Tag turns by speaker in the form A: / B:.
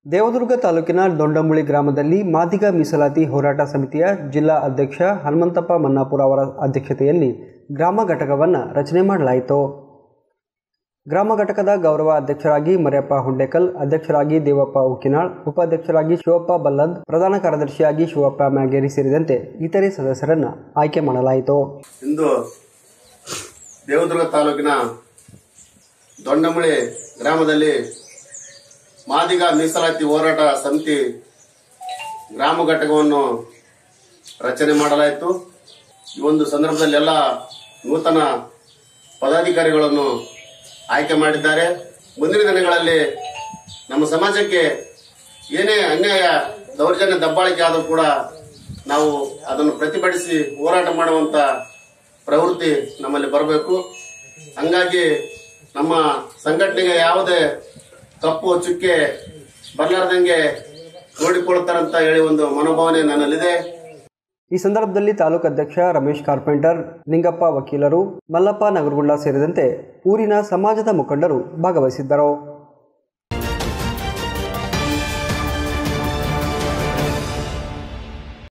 A: ದೇವದುರ್ಗ ತಾಲೂಕಿನ ದೊಂಡಂಬುಳಿ ಗ್ರಾಮದಲ್ಲಿ ಮಾದಿಗ ಮೀಸಲಾತಿ ಹೋರಾಟ ಸಮಿತಿಯ ಜಿಲ್ಲಾ ಅಧ್ಯಕ್ಷ ಹನುಮಂತಪ್ಪ ಮನ್ನಾಪುರ ಅವರ ಅಧ್ಯಕ್ಷತೆಯಲ್ಲಿ ಗ್ರಾಮ ಘಟಕವನ್ನು ರಚನೆ ಮಾಡಲಾಯಿತು ಗ್ರಾಮ ಘಟಕದ ಗೌರವ ಅಧ್ಯಕ್ಷರಾಗಿ ಮರ್ಯಪ್ಪ ಹುಂಡೇಕಲ್ ಅಧ್ಯಕ್ಷರಾಗಿ ದೇವಪ್ಪ ಉಕ್ಕಿನಾಳ್ ಉಪಾಧ್ಯಕ್ಷರಾಗಿ ಶಿವಪ್ಪ ಬಲ್ಲದ್ ಪ್ರಧಾನ ಕಾರ್ಯದರ್ಶಿಯಾಗಿ ಶಿವಪ್ಪ ಮ್ಯಾಗೇರಿ ಸೇರಿದಂತೆ ಇತರೆ ಸದಸ್ಯರನ್ನು ಆಯ್ಕೆ ಮಾಡಲಾಯಿತು
B: ಇಂದು ದೇವದುರ್ಗ ತಾಲೂಕಿನ ದೊಂಡಮುಳಿ ಗ್ರಾಮದಲ್ಲಿ ಮಾದಿಗ ಮೀಸಲಾತಿ ಹೋರಾಟ ಸಮಿತಿ ಗ್ರಾಮ ಘಟಕವನ್ನು ರಚನೆ ಮಾಡಲಾಯಿತು ಈ ಒಂದು ಸಂದರ್ಭದಲ್ಲಿ ಎಲ್ಲ ನೂತನ ಪದಾಧಿಕಾರಿಗಳನ್ನು ಆಯ್ಕೆ ಮಾಡಿದ್ದಾರೆ ಮುಂದಿನ ದಿನಗಳಲ್ಲಿ ನಮ್ಮ ಸಮಾಜಕ್ಕೆ ಏನೇ ಅನ್ಯಾಯ ದೌರ್ಜನ್ಯ ದಬ್ಬಾಳಿಕೆ ಆದರೂ ಕೂಡ ನಾವು ಅದನ್ನು ಪ್ರತಿಭಟಿಸಿ ಹೋರಾಟ ಮಾಡುವಂತ ಪ್ರವೃತ್ತಿ ನಮ್ಮಲ್ಲಿ ಬರಬೇಕು ಹಂಗಾಗಿ ನಮ್ಮ ಸಂಘಟನೆಗೆ ಯಾವುದೇ ಕಪ್ಪು ಚುಕ್ಕೆ ಬರಲಾರ್ದಂಗೆ ನೋಡಿಕೊಳ್ಳುತ್ತಾರಂತ ಹೇಳಿ ಒಂದು ಮನೋಭಾವನೆ ನನ್ನಲ್ಲಿದೆ
A: ಈ ಸಂದರ್ಭದಲ್ಲಿ ತಾಲೂಕು ಅಧ್ಯಕ್ಷ ರಮೇಶ್ ಕಾರ್ಪೆಂಟರ್ ನಿಂಗಪ್ಪ ವಕೀಲರು ಮಲ್ಲಪ್ಪ ನಗರಗುಂಡ ಸೇರಿದಂತೆ ಊರಿನ ಸಮಾಜದ ಮುಖಂಡರು ಭಾಗವಹಿಸಿದ್ದರು